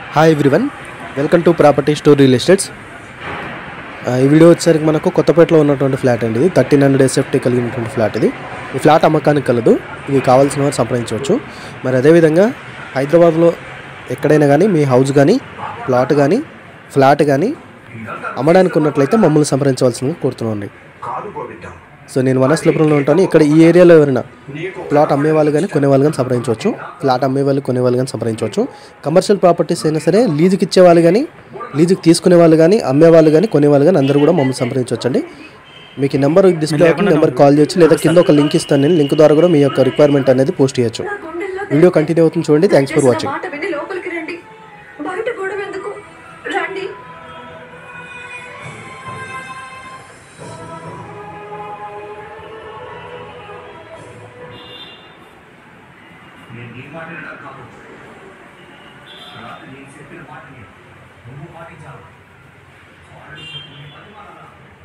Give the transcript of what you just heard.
Hi everyone welcome to property store real estates ఆ, ఈ video వచ్చేసరికి మనకు కొత్తపేటలో ఉన్నటువంటి ఫ్లాట్ అండి ఇది థర్టీన్ హండ్రెడ్ ఎస్ఎఫ్టీ కలిగినటువంటి ఫ్లాట్ ఇది ఈ ఫ్లాట్ అమ్మకానికి కలదు ఇది కావాల్సిన వారు సంప్రదించవచ్చు మరి అదేవిధంగా హైదరాబాద్లో ఎక్కడైనా కానీ మీ హౌస్ కానీ ప్లాట్ కానీ ఫ్లాట్ కానీ అమ్మడానికి ఉన్నట్లయితే మమ్మల్ని సంప్రదించవలసిందిగా కోరుతున్నామండి సో నేను వనస్థలపురంలో ఉంటాను ఇక్కడ ఈ ఏరియాలో ఎవరైనా ప్లాట్ అమ్మే వాళ్ళు కానీ కొనే వాళ్ళు కానీ సంప్రదించవచ్చు ఫ్లాట్ అమ్మే వాళ్ళు కొనే వాళ్ళు కానీ సంప్రదించవచ్చు కమర్షియల్ ప్రాపర్టీస్ అయినా సరే లీజుకి ఇచ్చే వాళ్ళు కానీ లీజుకి తీసుకునే వాళ్ళు కానీ అమ్మే వాళ్ళు కానీ కొనే వాళ్ళు కానీ అందరూ కూడా మమ్మల్ని సంప్రదించవచ్చు అండి మీకు ఈ నెంబర్ డిస్ప్లే అవుతుంది నెంబర్ కాల్ చేయొచ్చు లేదా కింద ఒక లింక్ ఇస్తాను నేను లింక్ ద్వారా కూడా మీ యొక్క రిక్వైర్మెంట్ అనేది పోస్ట్ చేయొచ్చు వీడియో కంటిన్యూ అవుతుంది చూడండి థ్యాంక్స్ ఫర్ వాచింగ్ మాట విని లోపలికి రండి బయట గొడవ ఎందుకు రండి నేను నీ మాట వినడం కాదు రాత్రి నేను చెప్పిన మాటని నువ్వు పాటించాలి వాళ్ళని చెప్పిన పని మానాలా?